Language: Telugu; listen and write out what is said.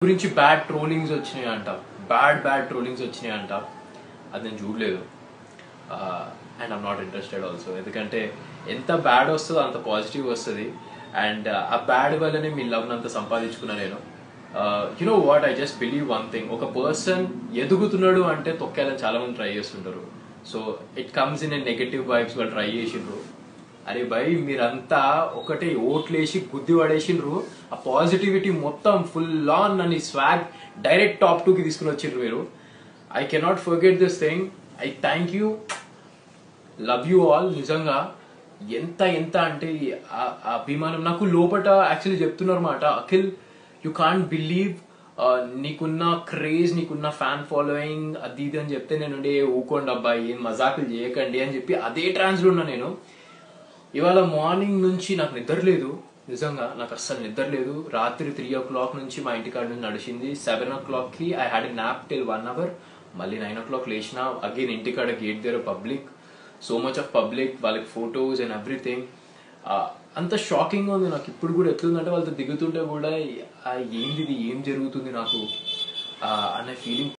గురించి బ్యాడ్ ట్రోలింగ్స్ వచ్చినాయి అంట బ్యాడ్ బ్యాడ్ ట్రోలింగ్స్ వచ్చినాయి అంట అది నేను చూడలేదు and I'm not interested also ఎందుకంటే ఎంత బ్యాడ్ వస్తుందో అంత పాజిటివ్ వస్తుంది అండ్ ఆ బ్యాడ్ వల్లనే మీ లవ్ అంత సంపాదించుకున్నా నేను you know what I just believe one thing ఒక పర్సన్ ఎదుగుతున్నాడు అంటే తొక్కేయాలని చాలా మంది ట్రై చేస్తుంటారు so it comes in negative vibes వాళ్ళు ట్రై చేసిండ్రు అరే భయ్ మీరంతా ఒకటి ఓట్లేసి గుద్ది పడేసిండ్రు ఆ పాజిటివిటీ మొత్తం ఫుల్ ఆన్ అని స్వాగ్ డైరెక్ట్ టాప్ టూ కి తీసుకుని వచ్చిండ్రు మీరు I cannot forget this thing I thank you love you all నిజంగా ఎంత ఎంత అంటే ఈ ఆ- ఆ అభిమానం నాకు లోపట యాక్చువల్లీ చెప్తున్నారు మాట అఖిల్ యు కాంట్ బిలీవ్ నీకున్న క్రేజ్ నీకున్న ఫ్యాన్ ఫాలోయింగ్ అది ఇది అని చెప్తే నేను ఉండే ఊకోండి అబ్బాయి ఏం మజాకులు చేయకండి అని చెప్పి అదే ట్రాన్స్ లో ఉన్నా నేను ఇవాళ మార్నింగ్ నుంచి నాకు నిద్ర లేదు నిజంగా నాకు అస్సలు నిద్ర లేదు రాత్రి త్రీ ఓ క్లాక్ నుంచి మా ఇంటికాడ నుంచి నడిచింది సెవెన్ ఓ క్లాక్ కి I had nap till one hour మళ్ళీ నైన్ ఓ క్లాక్ లేచిన అగైన్ ఇంటికాడ గేట్ దగ్గర public so much of public వాళ్ళకి ఫొటోస్ అండ్ ఎవ్రీథింగ్ అంత షాకింగ్ ఉంది నాకు ఇప్పుడు కూడా ఎట్లుందంటే వాళ్ళతో దిగుతుంటే కూడా ఆ ఏంది ఇది ఏం జరుగుతుంది నాకు ఆ, అనే ఫీలింగ్